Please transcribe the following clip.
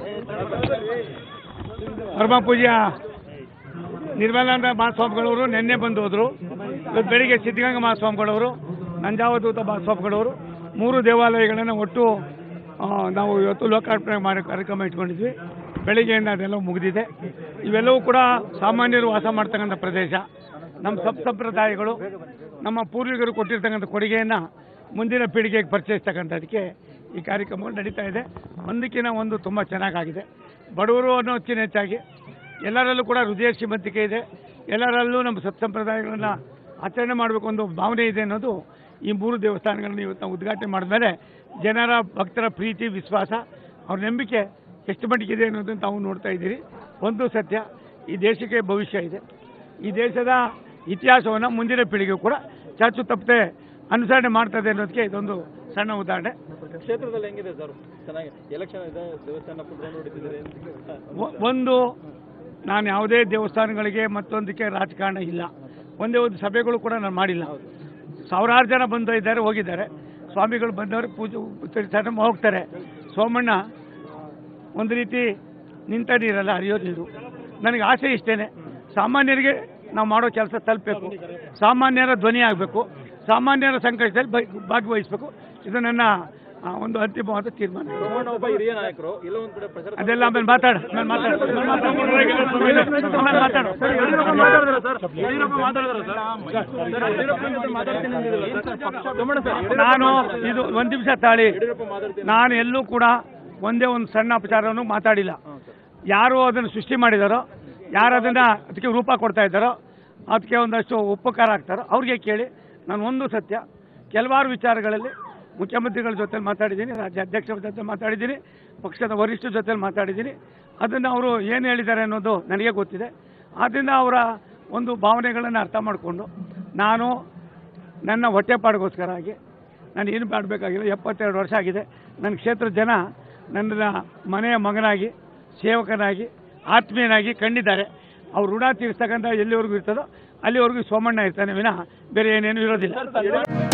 ಪರಮ ಪೂಜ್ಯ ನಿರ್ಮಲಾನಂದ ಮಹಾಸ್ವಾಮಿಗಳವರು ನಿನ್ನೆ ಬಂದು ಹೋದ್ರು ಇವತ್ತು ಬೆಳಿಗ್ಗೆ ಸಿದ್ಧಗಂಗಾ ಮಹಾಸ್ವಾಮಿಗಳವರು ನಂಜಾವಧೂತ ಮಹಾಸ್ವಾಮಿಗಳವರು ಮೂರು ದೇವಾಲಯಗಳನ್ನು ಒಟ್ಟು ಆ, ನಾವು ಇವತ್ತು ಲೋಕಾರ್ಪಣೆ ಮಾಡಿ ಕಾರ್ಯಕ್ರಮ ಇಟ್ಕೊಂಡಿದ್ವಿ ಬೆಳಿಗ್ಗೆಯಿಂದ ಅದೆಲ್ಲ ಮುಗಿದಿದೆ ಇವೆಲ್ಲವೂ ಕೂಡ ಸಾಮಾನ್ಯರು ವಾಸ ಮಾಡ್ತಕ್ಕಂಥ ಪ್ರದೇಶ ನಮ್ಮ ಸಪ್ ಸಂಪ್ರದಾಯಗಳು ನಮ್ಮ ಪೂರ್ವಿಕರು ಕೊಟ್ಟಿರ್ತಕ್ಕಂಥ ಕೊಡುಗೆಯನ್ನು ಮುಂದಿನ ಪೀಳಿಗೆಗೆ ಪರಿಚಯಿಸ್ತಕ್ಕಂಥದ್ದಕ್ಕೆ ಈ ಕಾರ್ಯಕ್ರಮ ನಡೀತಾ ಇದೆ ಒಂದಕ್ಕಿಂತ ಒಂದು ತುಂಬ ಚೆನ್ನಾಗಾಗಿದೆ ಬಡವರು ಅನ್ನೋದಕ್ಕಿಂತ ಹೆಚ್ಚಾಗಿ ಎಲ್ಲರಲ್ಲೂ ಕೂಡ ಹೃದಯ ಶ್ರೀಮಂತಿಕೆ ಇದೆ ಎಲ್ಲರಲ್ಲೂ ನಮ್ಮ ಸತ್ಸಂಪ್ರದಾಯಗಳನ್ನು ಆಚರಣೆ ಮಾಡಬೇಕು ಒಂದು ಭಾವನೆ ಇದೆ ಅನ್ನೋದು ಈ ಮೂರು ದೇವಸ್ಥಾನಗಳನ್ನು ಇವತ್ತು ನಾವು ಉದ್ಘಾಟನೆ ಮಾಡಿದ್ಮೇಲೆ ಜನರ ಭಕ್ತರ ಪ್ರೀತಿ ವಿಶ್ವಾಸ ಅವ್ರ ನಂಬಿಕೆ ಎಷ್ಟು ಮಟ್ಟಿಗಿದೆ ಅನ್ನೋದನ್ನು ತಾವು ನೋಡ್ತಾ ಇದ್ದೀರಿ ಒಂದು ಸತ್ಯ ಈ ದೇಶಕ್ಕೆ ಭವಿಷ್ಯ ಇದೆ ಈ ದೇಶದ ಇತಿಹಾಸವನ್ನು ಮುಂದಿನ ಪೀಳಿಗೆ ಕೂಡ ಚಾಚು ತಪ್ಪದೆ ಅನುಸರಣೆ ಮಾಡ್ತದೆ ಅನ್ನೋದಕ್ಕೆ ಇದೊಂದು ಸಣ್ಣ ಉದಾಹರಣೆ ಕ್ಷೇತ್ರದಲ್ಲಿ ಹೆಂಗಿದೆ ಸರ್ ಚೆನ್ನಾಗಿ ಎಲೆಕ್ಷನ್ ಇದೆ ದೇವಸ್ಥಾನ ಫುಲ್ ರೌಂಡ್ ಹೊಡಿತಿದ್ದಾರೆ ಒ- ಒಂದು ನಾನು ಯಾವುದೇ ದೇವಸ್ಥಾನಗಳಿಗೆ ಮತ್ತೊಂದಕ್ಕೆ ರಾಜಕಾರಣ ಇಲ್ಲ ಒಂದೇ ಒಂದು ಸಭೆಗಳು ಕೂಡ ನಾನು ಮಾಡಿಲ್ಲ ಸಾವಿರಾರು ಜನ ಬಂದು ಇದ್ದಾರೆ ಹೋಗಿದ್ದಾರೆ ಸ್ವಾಮಿಗಳು ಬಂದವರು ಪೂಜೆ ಉತ್ತರಿಸ್ತಾರೆ, ಹೋಗ್ತಾರೆ ಸೋಮಣ್ಣ ಒಂದು ರೀತಿ ನಿಂತ ನೀರಲ್ಲ ಹರಿಯೋ ನೀರು ನನಗೆ ಆಸೆ ಇಷ್ಟೇನೆ ಸಾಮಾನ್ಯರಿಗೆ ನಾವು ಮಾಡೋ ಕೆಲಸ ತಲುಪಬೇಕು ಸಾಮಾನ್ಯರ ಧ್ವನಿ ಆಗಬೇಕು ಸಾಮಾನ್ಯರ ಸಂಕಷ್ಟದಲ್ಲಿ ಭಾಗ್- ಭಾಗವಹಿಸಬೇಕು ಇದು ನನ್ನ ಆ, ಒಂದು ಅಂತಿಮವಾದ ತೀರ್ಮಾನ ಸೋಮಣ್ಣ ಒಬ್ಬ ಹಿರಿಯ ನಾಯಕರು ಎಲ್ಲ ಒಂದ್ ಕಡೆ ಪ್ರಚಾರ ಅದೆಲ್ಲ ಆಮೇಲೆ ಮಾತಾಡ ಆಮೇಲೆ ಮಾತಾಡು ಆಮೇಲೆ ಮಾತಾಡು ಯಡಿಯೂರಪ್ಪ ಮಾತಾಡಿದ್ರ ಸರ್ ಯಡಿಯೂರಪ್ಪ ಜೊತೆ ಮಾತಾಡ್ತೀನಿ ಅಂದಿದ್ರಲ್ಲ ಸರ್? ಸೋಮಣ್ಣ ಸರ್ ನಾನು ಇದು ಒಂದು ನಿಮಿಷ ತಾಳಿ ಯಡಿಯೂರಪ್ಪ ಮಾತಾಡ್ತೀನಿ ನಾನು ಎಲ್ಲೂ ಕೂಡ ಒಂದೇ ಒಂದು ಸಣ್ಣ ಅಪಚಾರವನ್ನು ಮಾತಾಡಿಲ್ಲ ಯಾರು ಅದನ್ನು ಸೃಷ್ಟಿ ಮಾಡಿದಾರೋ ಯಾರು ಅದನ್ನು ಅದಕ್ಕೆ ರೂಪ ಕೊಡ್ತಾ ಇದ್ದಾರೋ ಅದಕ್ಕೆ ಒಂದಷ್ಟು ಉಪಕಾರ ಆಗ್ತಾರೋ ಅವ್ರಿಗೆ ಕೇಳಿ ನಾನು ಒಂದು ಸತ್ಯ ಕೆಲವಾರು ವಿಚಾರಗಳಲ್ಲಿ ಮುಖ್ಯಮಂತ್ರಿಗಳ ಜೊತೆ ಮಾತಾಡಿದ್ದೀನಿ ರಾಜ್ಯ ಅಧ್ಯಕ್ಷರ ಜೊತೆ ಮಾತಾಡಿದ್ದೀನಿ ಪಕ್ಷದ ವರಿಷ್ಠರ ಜೊತೆ ಮಾತಾಡಿದ್ದೀನಿ ಅದನ್ನು ಅವರು ಏನು ಹೇಳಿದ್ದಾರೆ ಅನ್ನೋದು ನನಗೆ ಗೊತ್ತಿದೆ ಆದ್ದರಿಂದ ಅವರ ಒಂದು ಭಾವನೆಗಳನ್ನು ಅರ್ಥ ಮಾಡಿಕೊಂಡು ನಾನು ನನ್ನ ಹೊಟ್ಟೆಪಾಡಿಗೋಸ್ಕರ ಆಗಿ ನಾನು ಏನು ಮಾಡಬೇಕಾಗಿಲ್ಲ ಎಪ್ಪತ್ತೆರಡು ವರ್ಷ ಆಗಿದೆ ನನ್ನ ಕ್ಷೇತ್ರ ಜನ ನನ್ನ ಮನೆಯ ಮಗನಾಗಿ ಸೇವಕನಾಗಿ ಆತ್ಮೀಯನಾಗಿ ಕಂಡಿದ್ದಾರೆ ಅವ್ರು ಋಣ ತೀರಿಸ್ತಕ್ಕಂಥ ಎಲ್ಲಿವರೆಗೂ ಇರ್ತದೋ ಅಲ್ಲಿವರೆಗೂ ಸೋಮಣ್ಣ ಇರ್ತಾನೆ ವಿನಃ ಬೇರೆ ಏನೇನು ಇರೋದಿಲ್ಲ